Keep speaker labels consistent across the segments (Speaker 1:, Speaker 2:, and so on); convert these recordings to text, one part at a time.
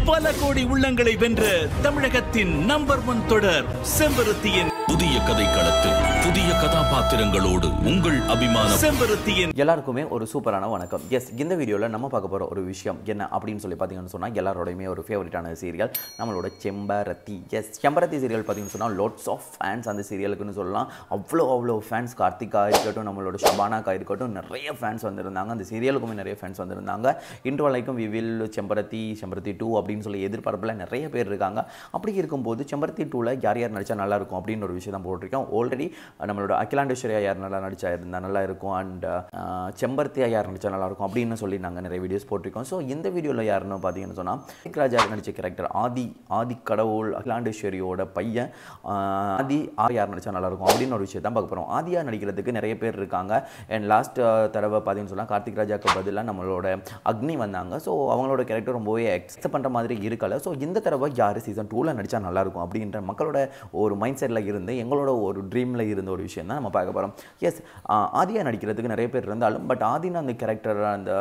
Speaker 1: பல கோடி உள்ளங்களை வென்ற தமிழகத்தின் நம்பர் ஒன் தொடர் செம்பருத்தியின்
Speaker 2: புதிய கதைக்களத்தில் புதிய கதாபாத்திரங்களோடு உங்கள் அபிமான
Speaker 1: செம்பருத்தியின்
Speaker 3: எல்லாருக்குமே ஒரு சூப்பரான வணக்கம் எஸ் இந்த வீடியோவில் நம்ம பார்க்க போகிற ஒரு விஷயம் என்ன அப்படின்னு சொல்லி பார்த்தீங்கன்னு சொன்னால் எல்லாரோடையுமே ஒரு ஃபேவரட்டான சீரியல் நம்மளோட செம்பரத்தி எஸ் செம்பரத்தி சீரியல் பார்த்தீங்கன்னு சொன்னால் லோட்ஸ் ஆஃப் ஃபேன்ஸ் அந்த சீரியலுக்குன்னு சொல்லலாம் அவ்வளோ அவ்வளோ ஃபேன்ஸ் கார்த்திகா இருக்கட்டும் நம்மளோட ஷபானாக்கா இருக்கட்டும் நிறைய ஃபேன்ஸ் வந்திருந்தாங்க அந்த சீரியலுக்குமே நிறைய ஃபேன்ஸ் வந்திருந்தாங்க இன்று வரைக்கும் we will Sembarathi Sembarathi two அப்படின்னு சொல்லி எதிர்பார்ப்பில் நிறைய பேர் இருக்காங்க அப்படி இருக்கும்போது செம்பரத்தி டூவில் யார் யார் நடித்தா நல்லா இருக்கும் அப்படின்னு ஒரு விஷயம் தான் போட்டிருக்கோம் ஆல்ரெடி நம்மளோட அகிலாண்டேஸ்வரியா யார் நல்லா நடிச்சா இருந்தால் நல்லா இருக்கும் அண்ட் செம்பருத்தியா யார் நடிச்சா நல்லா இருக்கும் அப்படின்னு சொல்லி நாங்கள் நிறைய வீடியோஸ் போட்டிருக்கோம் ஸோ இந்த வீடியோவில் யாருன்னு பார்த்தீங்கன்னு சொன்னால் ராஜா நடித்த கேரக்டர் ஆதி ஆதி கடவுள் அகிலாண்டேஸ்வரியோட பையன் ஆஹ், ஆதி ஆர் யார் நடிச்சா நல்லா இருக்கும் அப்படின்னு ஒரு விஷயம் தான் பார்க்க போகிறோம் ஆதியா நடிக்கிறதுக்கு நிறைய பேர் இருக்காங்க அண்ட் லாஸ்ட் தடவை பார்த்தீங்கன்னு சொன்னால் கார்த்திக் ராஜாக்கு பதிலாக நம்மளோட அக்னி வந்தாங்க ஸோ அவங்களோட கேரக்டர் ரொம்பவே எக்ஸ்பெக்ட் பண்ணுற மாதிரி இருக்கல ஸோ இந்த தடவை யார் சீசன் டூவில் நடித்தா நல்லாயிருக்கும் அப்படின்ற மக்களோட ஒரு மைண்ட் செட்டில் இருந்து எங்களோட ஒரு ட்ரீமில் இருந்த ஒரு விஷயம் தான் நம்ம பார்க்க போகிறோம் எஸ் ஆதியா நடிக்கிறதுக்கு நிறைய பேர் இருந்தாலும் பட் ஆதினா அந்த கேரக்டர் அந்த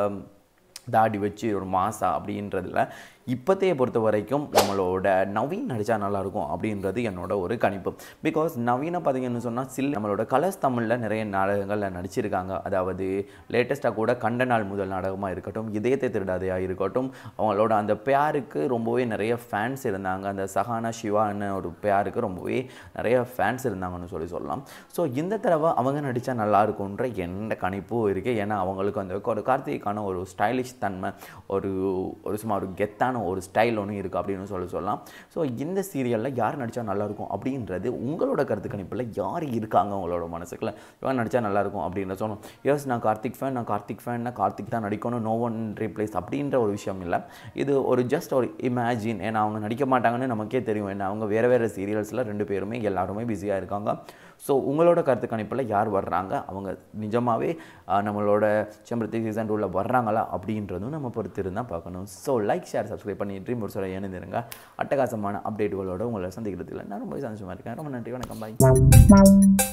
Speaker 3: தாடி வச்சு ஒரு மாசா அப்படின்றதுல இப்போத்தைய பொறுத்த வரைக்கும் நம்மளோட நவீன் நடித்தா நல்லாயிருக்கும் அப்படின்றது என்னோட ஒரு கணிப்பு பிகாஸ் நவீனை பார்த்தீங்கன்னு சொன்னால் சில் நம்மளோட கலர்ஸ் தமிழில் நிறைய நாடகங்களில் நடிச்சிருக்காங்க அதாவது லேட்டஸ்ட்டாக கூட கண்ட நாள் முதல் நாடகமாக இருக்கட்டும் இதயத்தை திருடாதையா இருக்கட்டும் அவங்களோட அந்த பேருக்கு ரொம்பவே நிறைய ஃபேன்ஸ் இருந்தாங்க அந்த சஹானா சிவான்னு ஒரு பேருக்கு ரொம்பவே நிறைய ஃபேன்ஸ் இருந்தாங்கன்னு சொல்லி சொல்லலாம் ஸோ இந்த தடவை அவங்க நடித்தா நல்லா இருக்கும்ன்ற எந்த கணிப்பும் இருக்குது ஏன்னா அவங்களுக்கு அந்த ஒரு கார்த்திகைக்கான ஒரு ஸ்டைலிஷ் தன்மை ஒரு ஒரு சும்மா ஒரு கெத்தான ஒரு ஸ்டைல் ஒன்று இருக்குது அப்படின்னு சொல்லி சொல்லலாம் ஸோ இந்த சீரியலில் யார் நடித்தா நல்லாயிருக்கும் அப்படின்றது உங்களோட கருத்து கணிப்பில் யார் இருக்காங்க உங்களோட மனசுக்குள்ள இவன் நடித்தா நல்லாயிருக்கும் அப்படின்னு சொல்லணும் எஸ் நான் கார்த்திக் ஃபேன் நான் கார்த்திக் ஃபேன் நான் கார்த்திக் தான் நடிக்கணும் நோ ஒன் ரீப்ளேஸ் அப்படின்ற ஒரு விஷயம் இல்லை இது ஒரு ஜஸ்ட் ஒரு இமேஜின் ஏன்னா அவங்க நடிக்க மாட்டாங்கன்னு நமக்கே தெரியும் ஏன்னா அவங்க வேறு வேறு சீரியல்ஸில் ரெண்டு பேருமே எல்லாருமே பிஸியாக இருக்காங்க ஸோ உங்களோட கருத்து கணிப்பில் யார் வர்றாங்க அவங்க நிஜமாகவே நம்மளோட செம்பருத்தி சீசன் டூவில் வர்றாங்களா அப்படின்றதும் நம்ம பொறுத்து இருந்தால் பார்க்கணும் ஸோ லைக் ஷேர் சப்ஸ்கிரைப் பண்ணி ட்ரீம் ஒரு சொல்ல இணைந்திருங்க அட்டகாசமான அப்டேட்டுகளோட உங்களை சந்திக்கிறதுல நான் ரொம்ப சந்தோஷமாக இருக்கேன் ரொம்ப நன்றி வணக்கம் பாய்